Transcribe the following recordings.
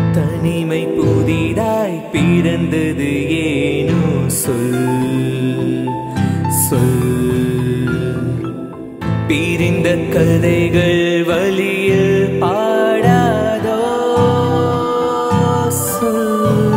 தனிமை புதிதாய் பிறந்தது ஏனோ சொல் சொல் பிரிந்த கதைகள் வழியில் பாடாதோ சொல்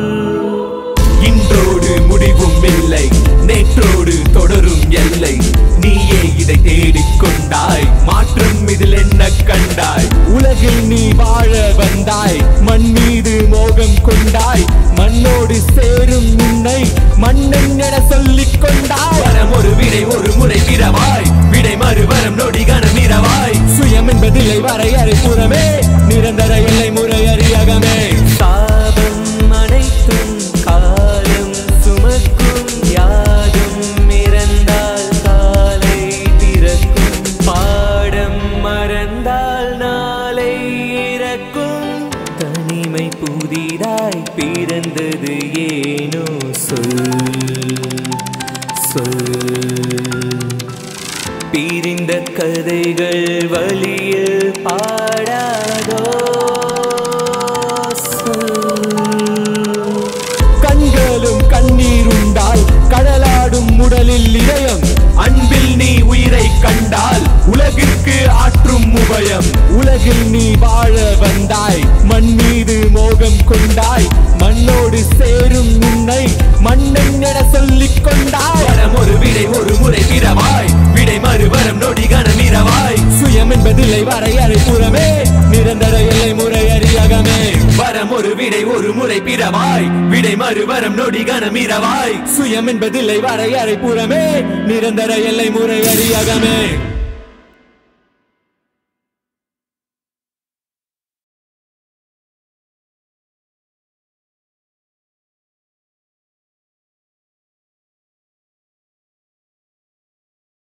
இன்றோடு முடிவும் இல்லை நேற்றோடு தொடரும் எல்லை நீயே இதை தேடிக் கொண்டாய் மாற்றம் இதில் என்ன கண்டாய் உலகில் நீ வாழ வந்தாய் மண் மீது மோகம் கொண்டாய் மண்ணோடு சேரும் உன்னை மன்னன் என சொல்லிக் கொண்டாய் வரம் ஒரு விடை ஒரு முறை பிறவாய் விடை மறுவரம் நொடி கணம் இரவாய் சுயம் என்பதில்லை வரையறை புறமே நிரந்தர எல்லை முறை அறியகமே சாபம் அனைத்தும் காலம் சுமக்கும் யாரும் இறந்தால் காலை பிறக்கும் பாடம் மறந்தால் நாளை இறக்கும் தனிமை புதிதாய் பிறந்தது ஏனோ சொல் சொல் பிரிந்த கதைகள் வழியில் பாடாதோ சொல் கண்களும் கண்ணீர் உண்டால் கடலாடும் உடலில் இதயம் அன்பில் நீ உயிரை கண்டால் உலகிற்கு ஆற்றும் உபயம் உலகில் நீ வாழ வந்தாய் மண் மீது மோகம் கொண்டாய் மண்ணோடு சேரும் உன்னை மன்னன் என சொல்லிக் கொண்டாய் வரம் ஒரு விடை ஒரு முறை பிறவாய் விடை மறுவரம் நொடி கணம் இரவாய் சுயம் என்பதில்லை வரையறை புறமே நிரந்தர எல்லை முறை அறியகமே வரம் ஒரு விடை ஒரு முறை பிறவாய் விடை மறுவரம் நொடி கணம் இரவாய் சுயம் என்பதில்லை வரையறை புறமே நிரந்தர எல்லை முறை அறியகமே